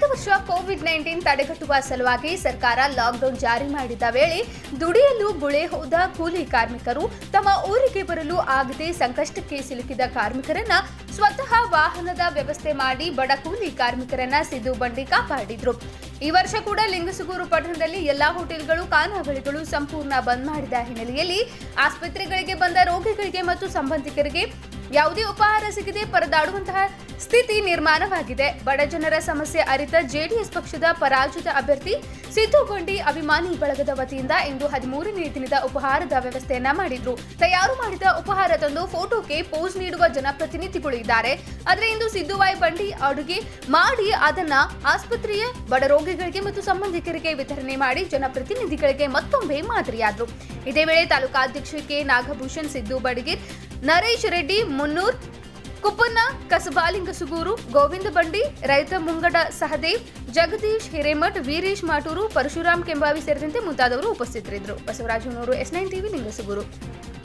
ವರ್ಷ Covid nineteen ತಡೆಗಟ್ಟುವ ಸಲುವಾಗಿ ಸರ್ಕಾರ ಲಾಕ್ಡೌನ್ ಜಾರಿ ಮಾಡಿದ ವೇಳೆ ದುಡಿಯಲು ಗುಳೆ ಹೋದ ಕೂಲಿ ಕಾರ್ಮಿಕರು ತಮ್ಮ ಊರಿಗೆ ಬರಲು ಆಗದೆ ಸಂಕಷ್ಟಕ್ಕೆ ಸಿಲುಕಿದ ಕಾರ್ಮಿಕರನ್ನ ಸ್ವತಃ ವಾಹನದ ವ್ಯವಸ್ಥೆ ಮಾಡಿ ಬಡ ಕೂಲಿ ಕಾರ್ಮಿಕರನ್ನ ಸಿದ್ದು ಬಂಡಿ ಕಾಪಾಡಿದ್ರು ಈ ವರ್ಷ ಕೂಡ ಲಿಂಗಸುಗೂರು ಪಟ್ಟಣದಲ್ಲಿ ಎಲ್ಲಾ ಹೋಟೆಲ್ಗಳು ಖಾನಾವಳಿಗಳು ಸಂಪೂರ್ಣ ಬಂದ್ ಮಾಡಿದ ಹಿನ್ನೆಲೆಯಲ್ಲಿ ಆಸ್ಪತ್ರೆಗಳಿಗೆ ಬಂದ ರೋಗಿಗಳಿಗೆ ಮತ್ತು ಸಂಬಂಧಿಕರಿಗೆ ಯಾವುದೇ ಉಪಹಾರ ಸಿಗದೆ ಪರದಾಡುವಂತಹ ಸ್ಥಿತಿ ನಿರ್ಮಾಣವಾಗಿದೆ ಬಡ ಜನರ ಸಮಸ್ಯೆ ಅರಿತ ಜೆಡಿಎಸ್ ಪಕ್ಷದ ಪರಾಜಿತ ಅಭ್ಯರ್ಥಿ ಸಿದ್ದು ಗೊಂಡಿ ಅಭಿಮಾನಿ ಬಳಗದ ವತಿಯಿಂದ ಇಂದು ಹದಿಮೂರನೇ ದಿನದ ಉಪಹಾರದ ವ್ಯವಸ್ಥೆಯನ್ನ ಮಾಡಿದ್ರು ತಯಾರು ಮಾಡಿದ ಉಪಹಾರ ತಂದು ಫೋಟೋಗೆ ಪೋಸ್ ನೀಡುವ ಜನಪ್ರತಿನಿಧಿಗಳು ಇದ್ದಾರೆ ಆದರೆ ಇಂದು ಸಿದ್ದುವಾಯ್ ಬಂಡಿ ಅಡುಗೆ ಮಾಡಿ ಅದನ್ನ ಆಸ್ಪತ್ರೆಯ ಬಡ ರೋಗಿಗಳಿಗೆ ಮತ್ತು ಸಂಬಂಧಿಕರಿಗೆ ವಿತರಣೆ ಮಾಡಿ ಜನಪ್ರತಿನಿಧಿಗಳಿಗೆ ಮತ್ತೊಮ್ಮೆ ಮಾದರಿಯಾದ್ರು ಇದೇ ವೇಳೆ ತಾಲೂಕಾಧ್ಯಕ್ಷ ಕೆ ನಾಗಭೂಷಣ್ ಸಿದ್ದು ಬಡಗಿರ್ ನರೇಶ್ ರೆಡ್ಡಿ ಮುನ್ನೂರ್ ಕುಪ್ಪನ್ನ ಕಸಬಾಲಿಂಗಸುಗೂರು ಗೋವಿಂದ ಬಂಡಿ ರೈತ ಮುಂಗಡ ಸಹದೇವ್ ಜಗದೀಶ್ ಹಿರೇಮಠ್ ವೀರೇಶ್ ಮಾಟೂರು ಪರಶುರಾಮ್ ಕೆಂಬಾವಿ ಸೇರಿದಂತೆ ಮುಂತಾದವರು ಉಪಸ್ಥಿತರಿದ್ದರು Basavarajanur S nine TV Lingasugur